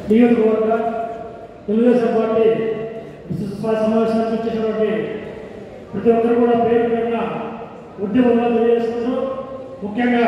నియోజకవర్గ తెలుగుదేశం పార్టీ విస్తృత సమావేశానికి వచ్చేసినటువంటి ప్రతి ఒక్కరు కూడా పేరు పేరున ఉద్యమంలో తెలియజేసుకుంటూ ముఖ్యంగా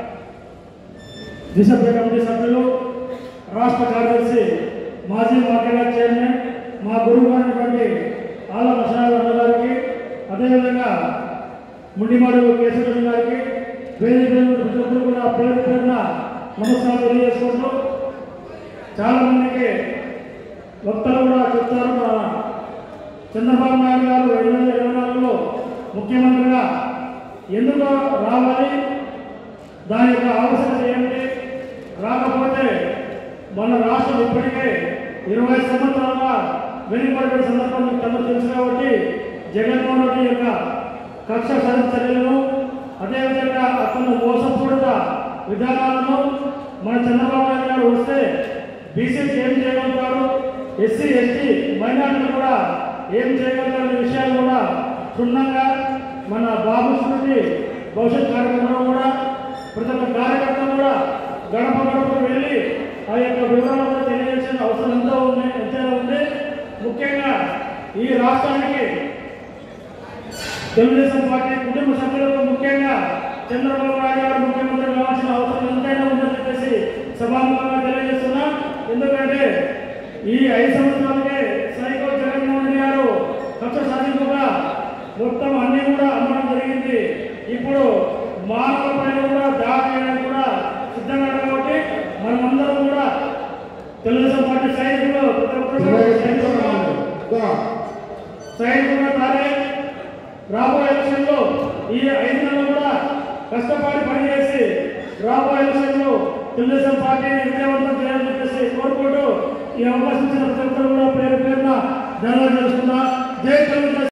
దిశభ్య కమిటీ సభ్యులు రాష్ట్ర కార్యదర్శి మాజీ మార్కెట్ చైర్మన్ మా గురువు అయినటువంటి ఆల మసనాథ్ అన్న గారికి అదేవిధంగా ముండిమాడు కేశవరాజు గారికి వేదిక మీద ఉన్న ప్రతి ఒక్కరు కూడా పేరు పేరున నమస్కారం తెలియజేసుకుంటూ చాలా మందికి వక్తలు కూడా చెప్తారు మన చంద్రబాబు నాయుడు గారు రెండు వేల ఇరవై నాలుగులో ముఖ్యమంత్రిగా ఎందుకు రావాలి దాని యొక్క ఆవశ్యకత ఏమిటి రాకపోతే మన రాష్ట్రం ఇప్పటికే ఇరవై సంవత్సరాలుగా వెనుకబడిన సందర్భం మీకు అందరూ తెలుసు కాబట్టి జగన్మోహన్ రెడ్డి యొక్క కక్ష సాధించిన చర్యలను అదేవిధంగా అతను మోసపూరిత విధానాలను మన చంద్రబాబు నాయుడు గారు వస్తే బీసీకి ఏం చేయగలుగుతారు ఎస్సీ ఎస్టీ మైనార్టీలు కూడా ఏం చేయగలుగుతారనే విషయాలు కూడా క్షుణ్ణంగా మన బాబు స్మృతి భవిష్యత్ కార్యక్రమంలో కూడా ప్రతి ఒక్క కార్యకర్త కూడా గడప గడపకు వెళ్ళి ఆ యొక్క వివరాలు కూడా తెలియజేసిన అవసరం ఎంతో ఉంది ఎంతైనా ఉంది ముఖ్యంగా ఈ రాష్ట్రానికి తెలుగుదేశం పార్టీ కుటుంబ సభ్యులకు ముఖ్యంగా చంద్రబాబు నాయుడు గారు ముఖ్యమంత్రి కావాల్సిన అవసరం ఎంతైనా ఉందని చెప్పేసి సభాముఖంగా తెలియజేస్తున్నాం ఎందుకంటే ఈ ఐదు సంవత్సరాలకే సైకో జగన్మోహన్ రెడ్డి గారు కక్ష సాధింపుగా మొత్తం అన్ని కూడా అమ్మడం జరిగింది ఇప్పుడు మానవ పైన కూడా దాడి చేయడానికి కూడా సిద్ధంగా ఉన్నారు కాబట్టి మనమందరం కూడా తెలుగుదేశం పార్టీ సైనికులు ప్రతి ఒక్కరు కూడా సైనికులుగా సైనికులుగా తారే రాబోయే ఎలక్షన్లో ఈ ఐదు నెలలు కూడా కష్టపడి పనిచేసి రాబోయే ఎలక్షన్లో తెలుగుదేశం పార్టీని విజయవంతం చేయాలని చెప్పేసి కోరుకుంటూ ఈ అవకాశం ఇచ్చిన ప్రతి ఒక్కరు కూడా పేరు పేరున ధన్యవాదాలు తెలుసుకున్నా జై తెలుగుదేశం